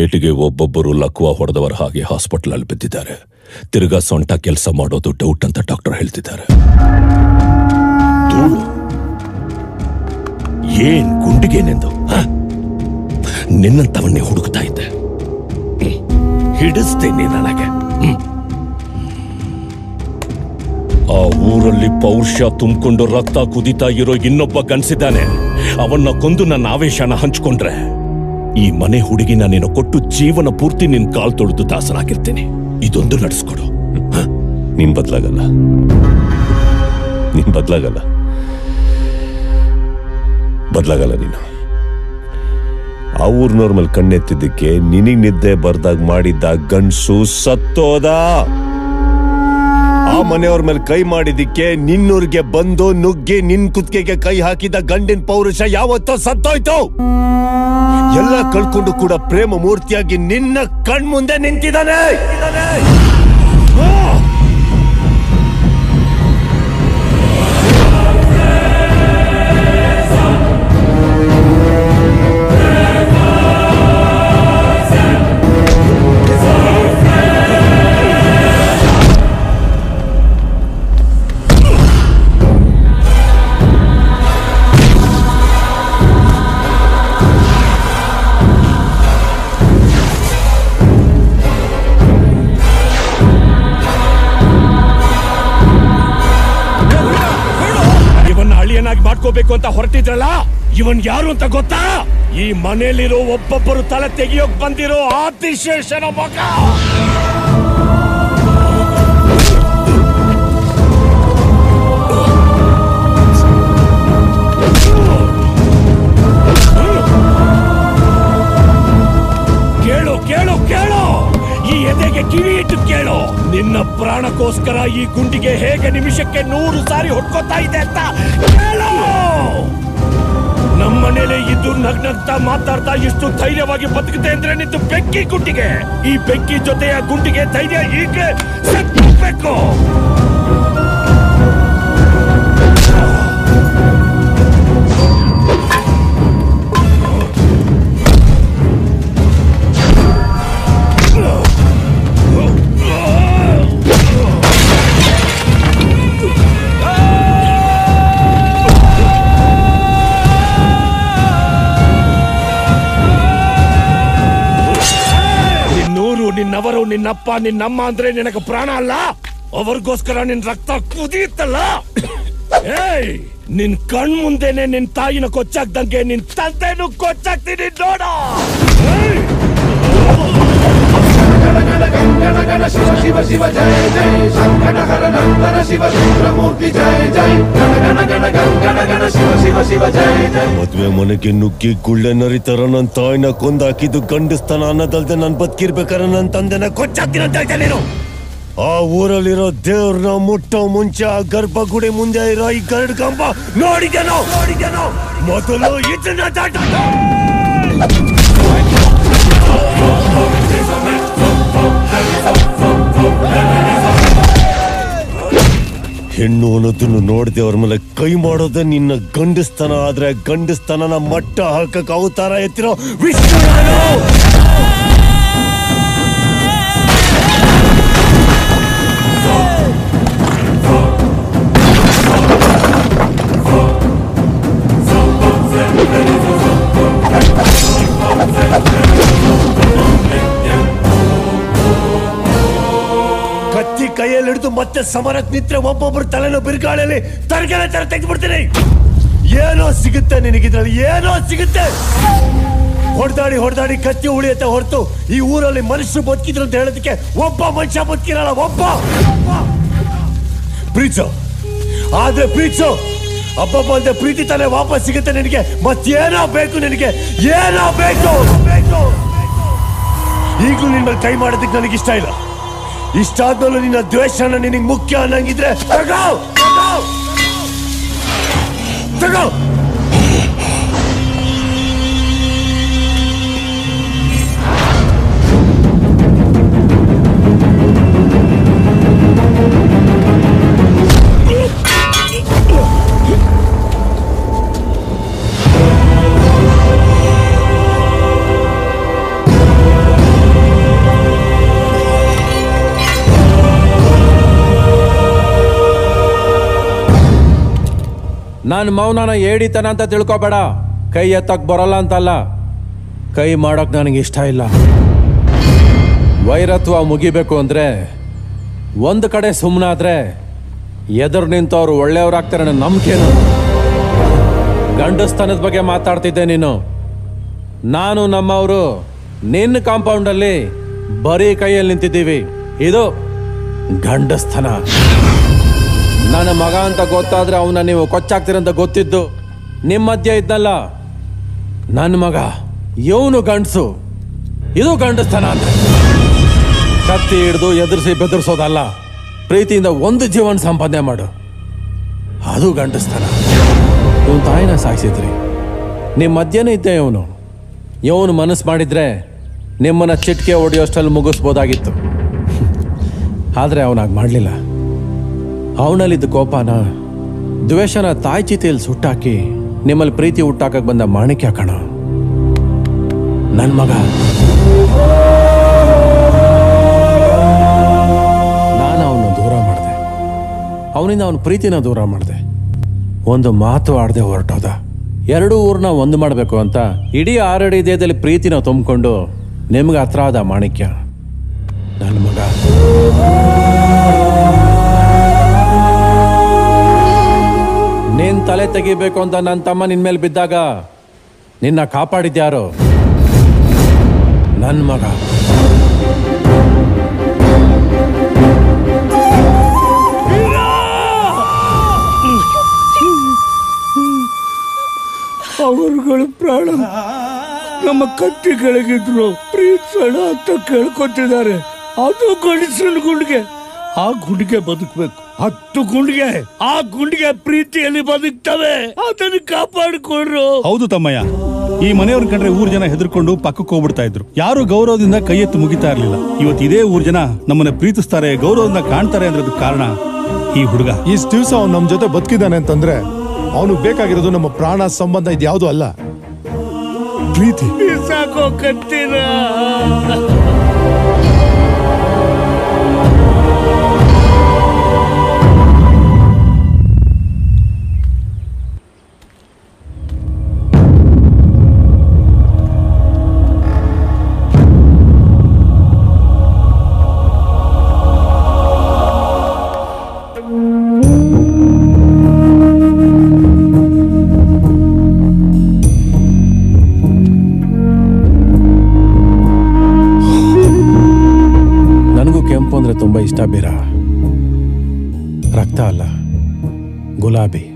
ಏಟಿಗೆ ಒಬ್ಬೊಬ್ಬರು ಲಕ್ವ ಹೊಡೆದವರ ಹಾಗೆ ಹಾಸ್ಪಿಟಲ್ ಅಲ್ಲಿ ಬಿದ್ದಿದ್ದಾರೆ ತಿರ್ಗಾ ಸೊಂಟ ಕೆಲಸ ಮಾಡೋದು ಡೌಟ್ ಅಂತ ಡಾಕ್ಟರ್ ಹೇಳ್ತಿದ್ದಾರೆ ಧೂಳು ಏನ್ ಗುಂಡಿಗೇನೆಂದು ಹ? ನಿನ್ನಂತವನ್ನೇ ಹುಡುಕ್ತಾ ಇದ್ದೆ ಹ್ಮ್. ಹಿಡಿಸ್ತೇನೆ ನನಗೆ ಹ್ಮ್. ಆ ಊರಲ್ಲಿ ಪೌರುಷ ತುಂಬಿಕೊಂಡು ರಕ್ತ ಕುದಿತಾ ಇರೋ ಇನ್ನೊಬ್ಬ ಗನ್ಸಿದ್ದಾನೆ ಅವನ್ನ ಕೊಂದು ನನ್ನ ಆವೇಶನ ಹಂಚ್ಕೊಂಡ್ರೆ ಈ ಮನೆ ಹುಡುಗಿನ ನೀನು ಕೊಟ್ಟು ಜೀವನ ಪೂರ್ತಿ ನಿನ್ ಕಾಲ್ ತೊಳೆದು ದಾಸನಾಗಿರ್ತೀನಿ ಇದೊಂದು ನಡೆಸ್ಕೊಡು ನೀನ್ ಬದ್ಲಾಗಲ್ಲ ನೀನ್ ಬದ್ಲಾಗಲ್ಲ ಬದ್ಲಾಗಲ್ಲ ನೀನು ಆ ಊರ್ನವ್ರ ಮೇಲೆ ಕಣ್ಣೆತ್ತಿದ್ದಕ್ಕೆ ನಿನಗ್ ನಿದ್ದೆ ಬರ್ದಾಗ ಮಾಡಿದ್ದ ಗಂಡ್ಸು ಸತ್ತೋದ ಆ ಮನೆಯವ್ರ ಮೇಲೆ ಕೈ ಮಾಡಿದ್ದಕ್ಕೆ ನಿನ್ನೂರ್ಗೆ ಬಂದು ನುಗ್ಗಿ ನಿನ್ ಕುತ್ತಿಗೆಗೆ ಕೈ ಹಾಕಿದ ಗಂಡಿನ ಪೌರುಷ ಯಾವತ್ತೋ ಸತ್ತೋಯ್ತು ಎಲ್ಲ ಕಳ್ಕೊಂಡು ಕೂಡ ಪ್ರೇಮ ಮೂರ್ತಿಯಾಗಿ ನಿನ್ನ ಕಣ್ಮುಂದೆ ನಿಂತಿದ್ದಾನೆ ಇವನ್ನ ಅಳಿಯನಾಗಿ ಮಾಡ್ಕೋಬೇಕು ಅಂತ ಹೊರಟಿದ್ರಲ್ಲ ಇವನ್ ಯಾರು ಅಂತ ಗೊತ್ತಾ ಈ ಮನೆಯಲ್ಲಿರೋ ಒಬ್ಬೊಬ್ಬರು ತಲೆ ತೆಗಿಯೋಕ್ ಬಂದಿರೋ ಆದಿಶೇಷನ ಮಗ ಕೇಳು ಕೇಳು ಕೇಳು ಈ ಎದೆಗೆ ಕಿವಿ ಇಟ್ಟು ಕೇಳು ನಿನ್ನ ಪ್ರಾಣಕ್ಕೋಸ್ಕರ ಈ ಗುಂಡಿಗೆ ಹೇಗೆ ನಿಮಿಷಕ್ಕೆ ನೂರು ಸಾರಿ ಹೊಡ್ಕೋತಾ ಇದೆ ಅಂತ ಕೇಳು ನಮ್ಮನೇಲೆ ಇದ್ದು ನಗ್ನಗ್ತಾ ಮಾತಾಡ್ತಾ ಇಷ್ಟು ಧೈರ್ಯವಾಗಿ ಬದುಕುತ್ತೆ ಅಂದ್ರೆ ನಿಂತು ಬೆಂಕಿ ಗುಂಡಿಗೆ ಈ ಬೆಂಕಿ ಜೊತೆಯ ಗುಂಡಿಗೆ ಧೈರ್ಯ ಈಗಲೇ ಸತ್ತಬೇಕು ನಿನ್ನೂರು ನಿನ್ನವರು ನಿನ್ನಪ್ಪ ನಿನ್ನಮ್ಮ ಅಂದ್ರೆ ನಿನಗೆ ಪ್ರಾಣ ಅಲ್ಲ ಅವ್ರಿಗೋಸ್ಕರ ನಿನ್ ರಕ್ತ ಕುದಿಯುತ್ತಲ್ಲ ಏಯ್ ನಿನ್ ಕಣ್ ಮುಂದೆನೆ ನಿನ್ ತಾಯಿನ ಕೊಚ್ಚಾಕ್ದಂಗೆ ನಿನ್ ತಂದೆನು ಕೊಚ್ಚಾಕ್ತೀನಿ ನೋಡ ಏಯ್! ಮದ್ವೆ ಮನೆಗೆ ನುಗ್ಗಿ ಗುಳ್ಳೆ ನರಿತರ ನನ್ ತಾಯಿನ ಕೊಂದಾಕಿದ್ದು ಗಂಡಸ್ತನ ಅನ್ನದಲ್ದೆ ನನ್ ಬದುಕಿರ್ಬೇಕಾರ ನನ್ ತಂದೆನ ಕೊಚ್ಚಾಕ್ತೀನಿ ಅಂತ ಹೇಳ್ತಾ ನೀನು ಆ ಊರಲ್ಲಿರೋ ದೇವ್ರನ್ನ ಮುಟ್ಟೋ ಮುಂಚೆ ಆ ಗರ್ಭಗುಡಿ ಮುಂದೆ ಇರೋ ಈ ಗರಡ್ ಕಂಬ ನೋಡಿದ್ಯಾನೋ ನೋಡಿದ್ಯಾನೋ ಮೊದಲು ಇದನ್ನ ದಾಟ ಹೆಣ್ಣು ಅನ್ನೋದನ್ನು ನೋಡದೆ ಅವ್ರ ಮೇಲೆ ಕೈ ಮಾಡೋದೇ ನಿನ್ನ ಗಂಡಸ್ತನ ಆದ್ರೆ ಗಂಡಸ್ತನನ ಮಟ್ಟ ಹಾಕಕ್ ಅವತಾರ ಎತ್ತಿರೋ ವಿಷ್ಣು ನಾನು ಕತ್ತಿ ಕೈಯಲ್ಲಿ ಹಿಡಿದು ಮತ್ತೆ ಸಮರಕ್ ನಿಂತ್ರೆ ಒಬ್ಬೊಬ್ರು ತಲೆನೋ ಬಿರುಗಾಳಿಯಲ್ಲಿ ತರಗಡೆ ತರ ತೆಗೆದ್ಬಿಡ್ತೀನಿ ಏನೋ ಸಿಗುತ್ತೆ ನಿನಗಿದ್ರಲ್ಲಿ ಏನೋ ಸಿಗುತ್ತೆ ಹೊಡೆದಾಡಿ ಹೊಡೆದಾಡಿ ಕತ್ತಿ ಉಳಿಯತ್ತೆ ಹೊರತು ಈ ಊರಲ್ಲಿ ಮನುಷ್ಯರು ಬದುಕಿದ್ರು ಅಂತ ಹೇಳೋದಕ್ಕೆ ಒಬ್ಬ ಮನುಷ್ಯ ಬದುಕಿರಲ್ಲ ಒಬ್ಬ ಪ್ರೀಚು ಆದ್ರೆ ಪ್ರೀಚು ಅಬ್ಬಬ್ಬ ಅಂತ ಪ್ರೀತಿ ತಾನೇ ವಾಪಸ್ ಸಿಗುತ್ತೆ ನಿನಗೆ ಮತ್ತೇನೋ ಬೇಕು ನಿನಗೆ ಏನೋ ಬೇಕು ಬೇಕು ಈಗಲೂ ನಿನ್ ಮೇಲೆ ಕೈ ಮಾಡೋದಕ್ಕೆ ನನಗೆ ಇಷ್ಟ ಇಲ್ಲ ಇಷ್ಟ ಆದ್ಮೇಲೆ ನಿನ್ನ ದ್ವೇಷನ ನಿನಗೆ ಮುಖ್ಯ ಅನ್ನಂಗಿದ್ರೆ ತಗೋ ತಗೋ ತಗೋ ನಾನು ಮೌನನ ಏಡಿತನ ಅಂತ ತಿಳ್ಕೊಬೇಡ ಕೈ ಎತ್ತಕ್ ಬರಲ್ಲ ಅಂತಲ್ಲ ಕೈ ಮಾಡಕ್ ನನಗೆ ಇಷ್ಟ ಇಲ್ಲ ವೈರತ್ವ ಮುಗಿಬೇಕು ಅಂದ್ರೆ ಒಂದು ಕಡೆ ಸುಮ್ಮನಾದ್ರೆ ಎದುರು ನಿಂತವ್ರು ಒಳ್ಳೆಯವ್ರಾಗ್ತಾರೆ ಅನ್ನೋ ನಂಬಿಕೆನು ಗಂಡಸ್ತನದ ಬಗ್ಗೆ ಮಾತಾಡ್ತಿದ್ದೆ ನೀನು ನಾನು ನಮ್ಮವರು ನಿನ್ನ ಕಾಂಪೌಂಡಲ್ಲಿ ಬರೀ ಕೈಯಲ್ಲಿ ನಿಂತಿದ್ದೀವಿ ಇದು ಗಂಡಸ್ತನ ನನ್ನ ಮಗ ಅಂತ ಗೊತ್ತಾದ್ರೆ ಅವನ ನೀವು ಕೊಚ್ಚಾಕ್ತೀರಂತ ಗೊತ್ತಿದ್ದು ನಿಮ್ಮ ಮಧ್ಯೆ ಇದ್ನಲ್ಲ ನನ್ನ ಮಗ ಇವನು ಗಂಡಸು ಇದು ಗಂಡಸ್ತನ ಅಂದ್ರೆ ಕತ್ತಿ ಹಿಡಿದು ಎದುರಿಸಿ ಬೆದರಿಸೋದಲ್ಲ ಪ್ರೀತಿಯಿಂದ ಒಂದು ಜೀವನ ಸಂಪಾದನೆ ಮಾಡು ಅದು ಗಂಡಸ್ತನ ಇವನ್ ತಾಯಿನ ಸಾಯಿಸಿದ್ರಿ ನಿಮ್ಮ ಮಧ್ಯನೇ ಇದ್ದೆ ಇವನು ಇವನು ಮನಸ್ಸು ಮಾಡಿದ್ರೆ ನಿಮ್ಮನ್ನ ಚಿಟ್ಕೆ ಹೊಡೆಯೋಷ್ಟಲ್ಲಿ ಮುಗಿಸ್ಬೋದಾಗಿತ್ತು ಆದರೆ ಅವನಾಗ ಮಾಡಲಿಲ್ಲ ಅವನಲ್ಲಿದ್ದ ಕೋಪನ ದ್ವೇಷನ ತಾಯಿ ಚಿತೆಯಲ್ಲಿ ಸುಟ್ಟಾಕಿ ನಿಮ್ಮಲ್ಲಿ ಪ್ರೀತಿ ಹುಟ್ಟಾಕಕ್ ಬಂದ ಮಾಣಿಕ್ಯ ಕಣ ನನ್ನ ಮಗ ನಾನು ಅವನ ದೂರ ಮಾಡಿದೆ ಅವನಿಂದ ಅವನ ಪ್ರೀತಿನ ದೂರ ಮಾಡಿದೆ ಒಂದು ಮಾತು ಆಡದೆ ಹೊರಟೋದ ಎರಡೂ ಊರನ್ನ ಒಂದು ಮಾಡಬೇಕು ಅಂತ ಇಡೀ ಆರಡಿ ದೇಹದಲ್ಲಿ ಪ್ರೀತಿನ ತುಂಬಿಕೊಂಡು ನಿಮ್ಗೆ ಹತ್ರ ಆದ ಮಾಣಿಕ್ಯ ನನ್ನ ಮಗ ನೀನ್ ತಲೆ ತೆಗಿಬೇಕು ಅಂತ ನನ್ನ ತಮ್ಮ ನಿನ್ ಮೇಲೆ ಬಿದ್ದಾಗ ನಿನ್ನ ಕಾಪಾಡಿದ್ಯಾರು ನನ್ನ ಮಗ ಅವರುಗಳ ಪ್ರಾಣ ನಮ್ಮ ಕತ್ತಿಗಳಿಗಿದ್ರು ಪ್ರೀತಿಸೋಣ ಅಂತ ಕೇಳ್ಕೊತಿದ್ದಾರೆ ಅದು ಗಂಡಸನ ಗುಂಡಿಗೆ ಆ ಗುಂಡಿಗೆ ಬದುಕಬೇಕು ಹತ್ತು ಗುಂಡಿಗೆ ಆ ಗುಂಡಿಗೆ ಪ್ರೀತಿಯಲ್ಲಿ ಬದುಕ್ತವೆ ಅದನ್ನು ಕಾಪಾಡಿಕೊಡ್ರು ಹೌದು ತಮ್ಮಯ್ಯ ಈ ಮನೆಯವ್ರ ಕಂಡ್ರೆ ಊರ್ ಜನ ಹೆದರ್ಕೊಂಡು ಪಕ್ಕಕ್ಕೆ ಹೋಗ್ಬಿಡ್ತಾ ಇದ್ರು ಯಾರು ಗೌರವದಿಂದ ಕೈ ಎತ್ತು ಮುಗಿತಾ ಇರ್ಲಿಲ್ಲ ಇವತ್ತು ಇದೇ ಊರ್ ಜನ ನಮ್ಮನ್ನ ಪ್ರೀತಿಸ್ತಾರೆ ಗೌರವದಿಂದ ಕಾಣ್ತಾರೆ ಅಂದ್ರೆ ಅದಕ್ಕೆ ಕಾರಣ ಈ ಹುಡುಗ ಇಷ್ಟು ದಿವಸ ಅವ್ನು ನಮ್ಮ ಜೊತೆ ಬದುಕಿದ್ದಾನೆ ಅಂತಂದ್ರೆ ಅವನು ಬೇಕಾಗಿರೋದು ನಮ್ಮ ಪ್ರಾಣ ಸಂಬಂಧ ಇದ್ಯಾವುದು ಅಲ್ಲ ಪ್ರೀತಿ ಸಾಕೋ ಕತ್ತಿನ ನನಗೂ ಕೆಂಪು ಅಂದ್ರೆ ತುಂಬಾ ಇಷ್ಟ ಬೀರ ರಕ್ತ ಅಲ್ಲ ಗುಲಾಬಿ